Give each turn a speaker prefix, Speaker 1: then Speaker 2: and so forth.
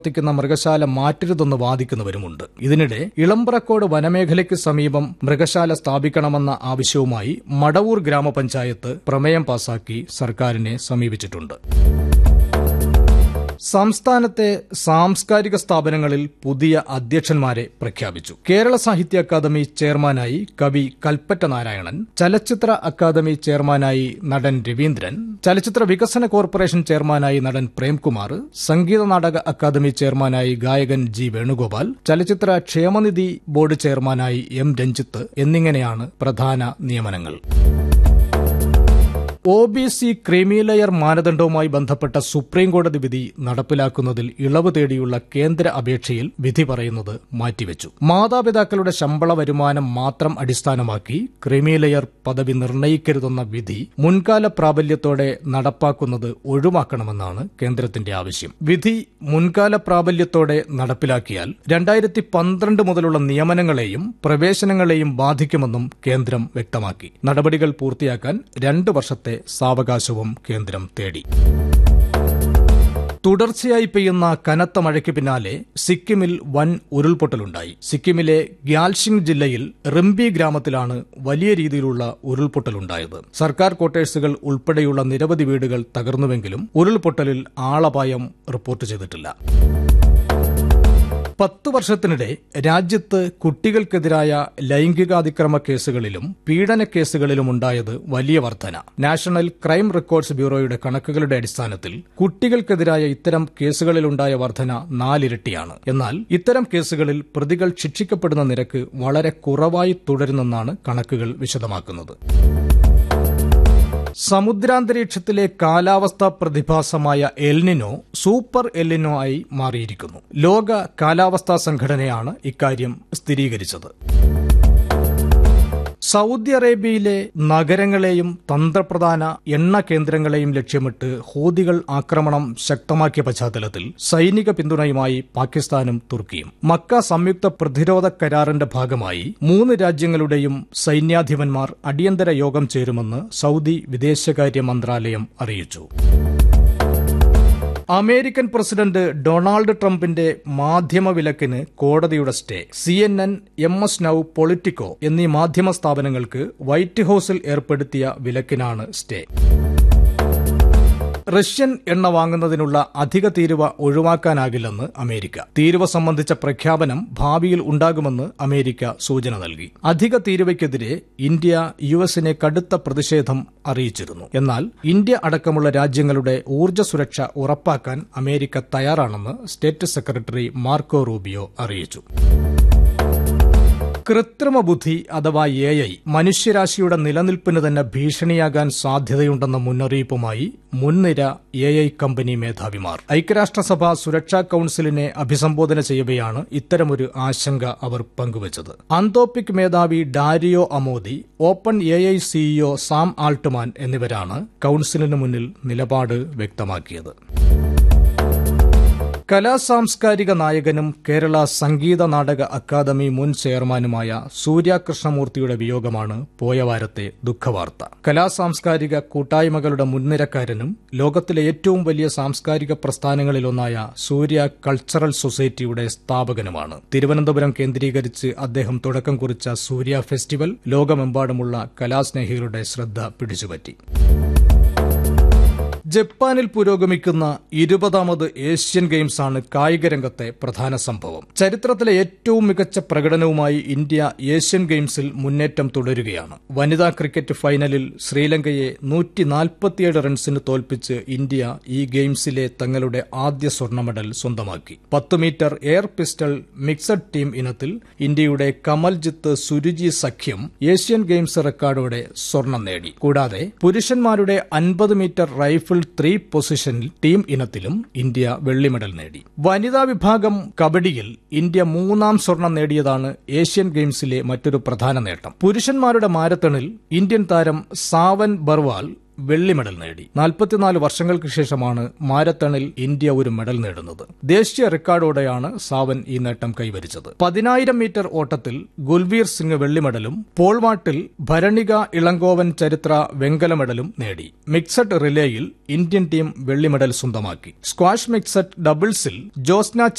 Speaker 1: പ്രവർത്തിക്കുന്ന മൃഗശാല മാറ്റരുതെന്ന് വാദിക്കുന്നവരുമുണ്ട് ഇതിനിടെ ഇളമ്പ്രക്കോട് വനമേഖലയ്ക്ക് സമീപം മൃഗശാല സ്ഥാപിക്കണമെന്ന ആവശ്യവുമായി മടവൂർ ഗ്രാമപഞ്ചായത്ത് പ്രമേയം പാസാക്കി സർക്കാരിനെ സമീപിച്ചിട്ടുണ്ട് സംസ്ഥാനത്തെ സാംസ്കാരിക സ്ഥാപനങ്ങളിൽ പുതിയ അധ്യക്ഷന്മാരെ പ്രഖ്യാപിച്ചു കേരള സാഹിത്യ അക്കാദമി ചെയർമാനായി കവി കൽപ്പറ്റ നാരായണൻ ചലച്ചിത്ര അക്കാദമി ചെയർമാനായി നടൻ രവീന്ദ്രൻ ചലച്ചിത്ര വികസന കോർപ്പറേഷൻ ചെയർമാനായി നടൻ പ്രേംകുമാർ സംഗീത നാടക അക്കാദമി ചെയർമാനായി ഗായകൻ ജി വേണുഗോപാൽ ചലച്ചിത്ര ക്ഷേമനിധി ബോർഡ് ചെയർമാനായി എം രഞ്ജിത്ത് എന്നിങ്ങനെയാണ് പ്രധാന നിയമനങ്ങൾ ഒ ബി സി ക്രീമിലെയർ മാനദണ്ഡവുമായി ബന്ധപ്പെട്ട സുപ്രീംകോടതി വിധി നടപ്പിലാക്കുന്നതിൽ ഇളവ് തേടിയുള്ള കേന്ദ്ര അപേക്ഷയിൽ വിധി പറയുന്നത് മാറ്റിവെച്ചു മാതാപിതാക്കളുടെ ശമ്പള വരുമാനം മാത്രം അടിസ്ഥാനമാക്കി ക്രീമിലെയർ പദവി നിർണയിക്കരുതെന്ന വിധി മുൻകാല പ്രാബല്യത്തോടെ നടപ്പാക്കുന്നത് ഒഴിവാക്കണമെന്നാണ് കേന്ദ്രത്തിന്റെ ആവശ്യം വിധി മുൻകാല പ്രാബല്യത്തോടെ നടപ്പിലാക്കിയാൽ രണ്ടായിരത്തി പന്ത്രണ്ട് മുതലുള്ള നിയമനങ്ങളെയും പ്രവേശനങ്ങളെയും ബാധിക്കുമെന്നും കേന്ദ്രം വ്യക്തമാക്കി നടപടികൾ പൂർത്തിയാക്കാൻ രണ്ട് വർഷത്തെ സാവകാശവും കേന്ദ്രം തേടി തുടർച്ചയായി പെയ്യുന്ന കനത്ത മഴയ്ക്ക് പിന്നാലെ സിക്കിമിൽ വൻ ഉരുൾപൊട്ടലുണ്ടായി സിക്കിമിലെ ഗ്യാൽഷിംഗ് ജില്ലയിൽ റിംബി ഗ്രാമത്തിലാണ് വലിയ രീതിയിലുള്ള ഉരുൾപൊട്ടലുണ്ടായത് സർക്കാർ ക്വാർട്ടേഴ്സുകൾ ഉൾപ്പെടെയുള്ള നിരവധി വീടുകൾ തകർന്നുവെങ്കിലും ഉരുൾപൊട്ടലിൽ ആളപായം റിപ്പോർട്ട് ചെയ്തിട്ടില്ല പത്ത് വർഷത്തിനിടെ രാജ്യത്ത് കുട്ടികൾക്കെതിരായ ലൈംഗികാതിക്രമ കേസുകളിലും പീഡന കേസുകളിലും ഉണ്ടായത് വലിയ വർധന നാഷണൽ ക്രൈം റെക്കോർഡ്സ് ബ്യൂറോയുടെ കണക്കുകളുടെ അടിസ്ഥാനത്തിൽ കുട്ടികൾക്കെതിരായ ഇത്തരം കേസുകളിലുണ്ടായ വർധന നാലിരട്ടിയാണ് എന്നാൽ ഇത്തരം കേസുകളിൽ പ്രതികൾ ശിക്ഷിക്കപ്പെടുന്ന നിരക്ക് വളരെ കുറവായി തുടരുന്നെന്നാണ് കണക്കുകൾ വിശദമാക്കുന്നത് സമുദ്രാന്തരീക്ഷത്തിലെ കാലാവസ്ഥാ പ്രതിഭാസമായ എൽനിനോ സൂപ്പർ എൽനിനോ ആയി മാറിയിരിക്കുന്നു ലോക കാലാവസ്ഥാ സംഘടനയാണ് ഇക്കാര്യം സ്ഥിരീകരിച്ചത് സൗദി അറേബ്യയിലെ നഗരങ്ങളെയും തന്ത്രപ്രധാന എണ്ണ കേന്ദ്രങ്ങളെയും ലക്ഷ്യമിട്ട് ഹൂതികൾ ആക്രമണം ശക്തമാക്കിയ പശ്ചാത്തലത്തിൽ സൈനിക പിന്തുണയുമായി പാകിസ്ഥാനും തുർക്കിയും മക്ക സംയുക്ത പ്രതിരോധ കരാറിന്റെ ഭാഗമായി മൂന്ന് രാജ്യങ്ങളുടെയും സൈന്യാധിപന്മാർ അടിയന്തര യോഗം ചേരുമെന്ന് സൗദി വിദേശകാര്യ മന്ത്രാലയം അറിയിച്ചു അമേരിക്കൻ പ്രസിഡന്റ് ഡൊണാൾഡ് ട്രംപിന്റെ മാധ്യമ വിലക്കിന് കോടതിയുടെ stay C N N M S now Politico എന്നീ മാധ്യമ സ്ഥാപനങ്ങൾക്ക് വൈറ്റ് ഹൌസിൽ ഏർപ്പെടുത്തിയ വിലക്കിനാണ് സ്റ്റേ റഷ്യൻ എണ്ണ വാങ്ങുന്നതിനുള്ള അധിക തീരുവ ഒഴിവാക്കാനാകില്ലെന്ന് അമേരിക്ക തീരുവ സംബന്ധിച്ച പ്രഖ്യാപനം ഭാവിയിൽ ഉണ്ടാകുമെന്ന് അമേരിക്ക സൂചന നൽകി അധിക തീരുവയ്ക്കെതിരെ ഇന്ത്യ യു എസിനെ കടുത്ത പ്രതിഷേധം അറിയിച്ചിരുന്നു എന്നാൽ ഇന്ത്യ അടക്കമുള്ള രാജ്യങ്ങളുടെ ഊർജ്ജ സുരക്ഷ ഉറപ്പാക്കാൻ അമേരിക്ക തയ്യാറാണെന്ന് സ്റ്റേറ്റ് സെക്രട്ടറി മാർക്കോ റൂബിയോ അറിയിച്ചു കൃത്രിമ ബുദ്ധി അഥവാ എ ഐ മനുഷ്യരാശിയുടെ നിലനിൽപ്പിന് തന്നെ ഭീഷണിയാകാൻ സാധ്യതയുണ്ടെന്ന മുന്നറിയിപ്പുമായി മുൻനിര എ ഐ കമ്പനി മേധാവിമാർ ഐക്യരാഷ്ട്രസഭ സുരക്ഷാ കൌൺസിലിനെ അഭിസംബോധന ചെയ്യവെയാണ് ഇത്തരമൊരു ആശങ്ക അവർ പങ്കുവച്ചത് അന്തോപ്പിക് മേധാവി Dario Amodei open A I CEO Sam Altman എന്നിവരാണ് കൌൺസിലിന് മുന്നിൽ നിലപാട് വ്യക്തമാക്കിയത് കലാസാംസ്കാരിക നായകനും കേരള സംഗീത നാടക അക്കാദമി മുൻ ചെയർമാനുമായ സൂര്യ കൃഷ്ണമൂർത്തിയുടെ വിയോഗമാണ് പോയവാരത്തെ ദുഃഖവാർത്ത കലാസാംസ്കാരിക കൂട്ടായ്മകളുടെ മുൻനിരക്കാരനും ലോകത്തിലെ ഏറ്റവും വലിയ സാംസ്കാരിക പ്രസ്ഥാനങ്ങളിലൊന്നായ സൂര്യ കൾച്ചറൽ സൊസൈറ്റിയുടെ സ്ഥാപകനുമാണ് തിരുവനന്തപുരം കേന്ദ്രീകരിച്ച് അദ്ദേഹം തുടക്കം കുറിച്ച സൂര്യ ഫെസ്റ്റിവൽ ലോകമെമ്പാടുമുള്ള കലാസ്നേഹികളുടെ ശ്രദ്ധ പിടിച്ചുപറ്റി ജപ്പാനിൽ പുരോഗമിക്കുന്ന ഇരുപതാമത് ഏഷ്യൻ ഗെയിംസാണ് കായിക രംഗത്തെ പ്രധാന സംഭവം ചരിത്രത്തിലെ ഏറ്റവും മികച്ച പ്രകടനവുമായി ഇന്ത്യ ഏഷ്യൻ ഗെയിംസിൽ മുന്നേറ്റം തുടരുകയാണ് വനിതാ ക്രിക്കറ്റ് ഫൈനലിൽ ശ്രീലങ്കയെ നൂറ്റി നാൽപ്പത്തിയേഴ് റൺസിന് തോൽപ്പിച്ച് ഇന്ത്യ ഈ ഗെയിംസിലെ തങ്ങളുടെ ആദ്യ സ്വർണ്ണ മെഡൽ സ്വന്തമാക്കി പത്ത് metre air pistol mixed team ഇനത്തിൽ ഇന്ത്യയുടെ കമൽജിത്ത് സുരുചി സഖ്യം ഏഷ്യൻ ഗെയിംസ് റെക്കോർഡോടെ സ്വർണം നേടി കൂടാതെ പുരുഷന്മാരുടെ അൻപത് മീറ്റർ റൈഫിൾ ത്രീ പൊസിഷനിൽ ടീം ഇനത്തിലും ഇന്ത്യ വെള്ളി മെഡൽ നേടി വനിതാ വിഭാഗം കബഡിയിൽ ഇന്ത്യ മൂന്നാം സ്വർണം നേടിയതാണ് ഏഷ്യൻ ഗെയിംസിലെ മറ്റൊരു പ്രധാന നേട്ടം പുരുഷന്മാരുടെ മാരത്തണിൽ ഇന്ത്യൻ താരം സാവൻ ബർവാൾ വെള്ളി മെഡൽ നേടി നാൽപ്പത്തിനാല് വർഷങ്ങൾക്ക് ശേഷമാണ് മാരത്തണിൽ ഇന്ത്യ ഒരു മെഡൽ നേടുന്നത് ദേശീയ റെക്കോർഡോടെയാണ് സാവൻ ഈ നേട്ടം കൈവരിച്ചത് പതിനായിരം മീറ്റർ ഓട്ടത്തിൽ ഗുൽവീർ സിംഗ് വെള്ളി മെഡലും പോൾവാട്ടിൽ ഭരണിക ഇളങ്കോവൻ ചരിത്ര വെങ്കല മെഡലും നേടി മിക്സഡ് റിലേയിൽ ഇന്ത്യൻ ടീം വെള്ളി മെഡൽ സ്വന്തമാക്കി സ്ക്വാഷ് മിക്സഡ് ഡബിൾസിൽ ജോസ്ന